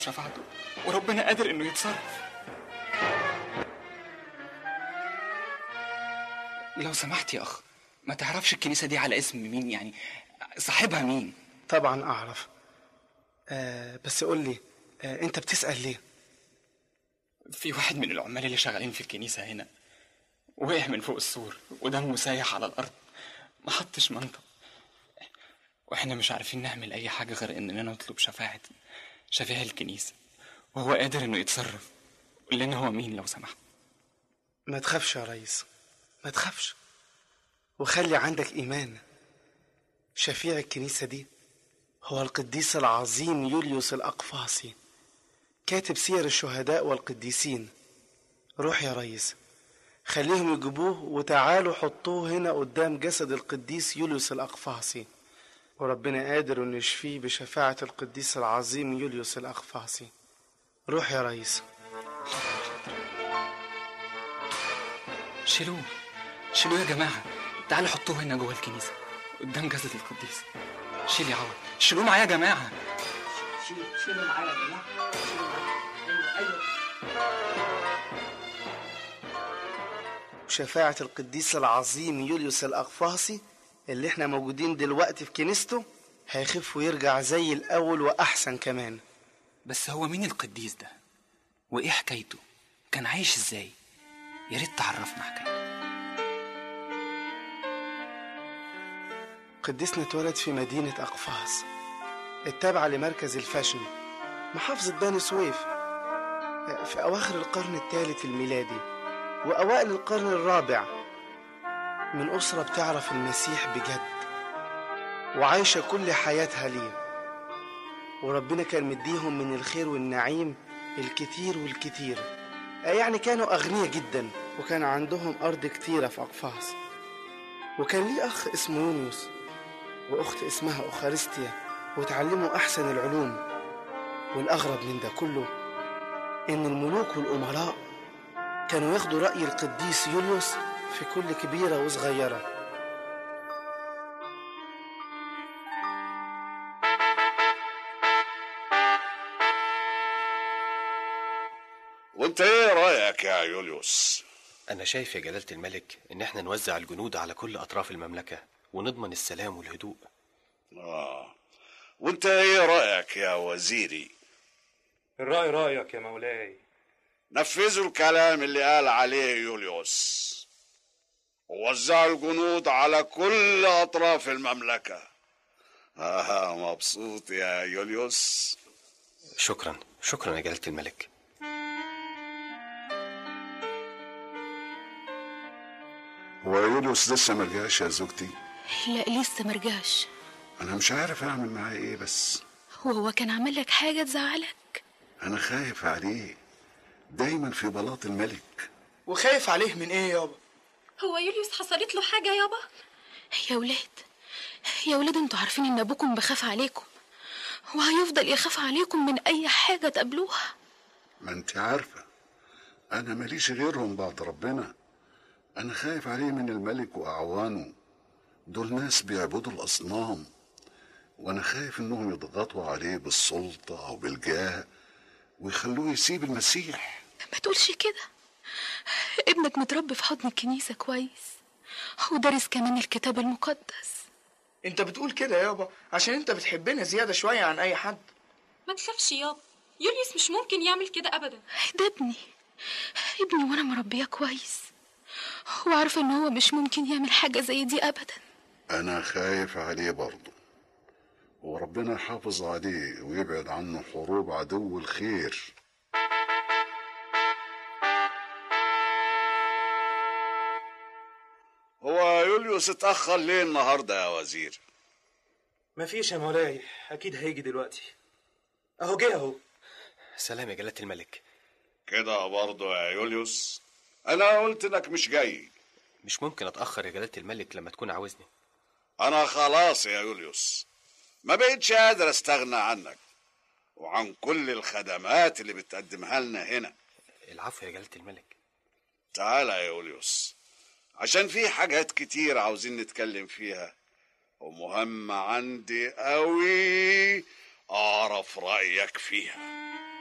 شفاعته وربنا قادر انه يتصرف لو سمحت يا اخ ما تعرفش الكنيسه دي على اسم مين يعني صاحبها مين طبعا اعرف آه بس قول لي آه انت بتسأل ليه في واحد من العمال اللي شغالين في الكنيسه هنا وقع من فوق السور ودمه سايح على الارض ما حطش منطق واحنا مش عارفين نعمل اي حاجه غير اننا نطلب شفاعه شفيع الكنيسه وهو قادر انه يتصرف قول لنا هو مين لو سمحت ما تخافش يا ريس ما تخافش وخلي عندك ايمان شفيع الكنيسة دي هو القديس العظيم يوليوس الأقفاصي كاتب سير الشهداء والقديسين روح يا ريس خليهم يجيبوه وتعالوا حطوه هنا قدام جسد القديس يوليوس الأقفاصي وربنا قادر انه يشفيه بشفاعة القديس العظيم يوليوس الأقفاصي روح يا ريس شيلوه شيلوه يا جماعه تعالوا حطوه هنا جوه الكنيسه قدام جسد القديس شيل يا عوض شيلوه معايا يا جماعه شيلوا معايا يا جماعه شيلوا معايا ايوه ايوه شفاعة القديس العظيم يوليوس الأقفاصي اللي احنا موجودين دلوقتي في كنيسته هيخف ويرجع زي الأول وأحسن كمان بس هو مين القديس ده وايه حكايته كان عايش ازاي يا ريت تعرفنا حكايته قديسنا اتولد في مدينة أقفاص التابعة لمركز الفاشن محافظة بني سويف في أواخر القرن الثالث الميلادي وأوائل القرن الرابع من أسرة بتعرف المسيح بجد وعايشة كل حياتها ليه وربنا كان مديهم من الخير والنعيم الكتير والكتير يعني كانوا أغنياء جدا وكان عندهم أرض كتيرة في أقفاص وكان ليه أخ اسمه يونيوس وأخت اسمها أخارستيا وتعلموا أحسن العلوم والأغرب من ده كله إن الملوك والأمراء كانوا ياخدوا رأي القديس يوليوس في كل كبيرة وصغيرة وانت ايه رايك يا يوليوس أنا شايف يا جلالة الملك إن إحنا نوزع الجنود على كل أطراف المملكة ونضمن السلام والهدوء اه وانت ايه رايك يا وزيري الرأي رأيك يا مولاي نفذوا الكلام اللي قال عليه يوليوس ووزعوا الجنود على كل اطراف المملكه آه مبسوط يا يوليوس شكرا شكرا يا جلالة الملك هو يوليوس لسه ما رجعش يا زوجتي لا لسه مرجعش انا مش عارف اعمل معاه ايه بس وهو كان عمل لك حاجة تزعلك انا خايف عليه دايما في بلاط الملك وخايف عليه من إيه يابا هو يوليوس حصلت له حاجة يابا يا ولاد يا ولاد انتوا عارفين ان ابوكم بخاف عليكم وهيفضل يخاف عليكم من اي حاجة تقابلوها ما انت عارفه انا ماليش غيرهم بعد ربنا انا خايف عليه من الملك واعوانه دول ناس بيعبدوا الاصنام وانا خايف انهم يضغطوا عليه بالسلطه او بالجاه ويخلوه يسيب المسيح ما تقولش كده ابنك متربي في حضن الكنيسة كويس ودارس كمان الكتاب المقدس انت بتقول كده يابا عشان انت بتحبنا زيادة شوية عن اي حد ما تخافش يابا يوليوس مش ممكن يعمل كده أبدا ده ابني ابني وانا مربيه كويس وعارفه ان هو مش ممكن يعمل حاجه زي دي ابدا انا خايف عليه برضه وربنا يحافظ عليه ويبعد عنه حروب عدو الخير هو يوليوس اتأخر ليه النهارده يا وزير؟ مفيش يا مولاي أكيد هيجي دلوقتي أهو جه أهو سلام يا جلالة الملك كده برضه يا يوليوس أنا قلت إنك مش جاي مش ممكن أتأخر يا جلالة الملك لما تكون عاوزني أنا خلاص يا يوليوس ما بقتش قادر أستغنى عنك وعن كل الخدمات اللي بتقدمها لنا هنا العفو يا جلالة الملك تعالى يا يوليوس عشان في حاجات كتير عاوزين نتكلم فيها ومهمة عندي قوي أعرف رأيك فيها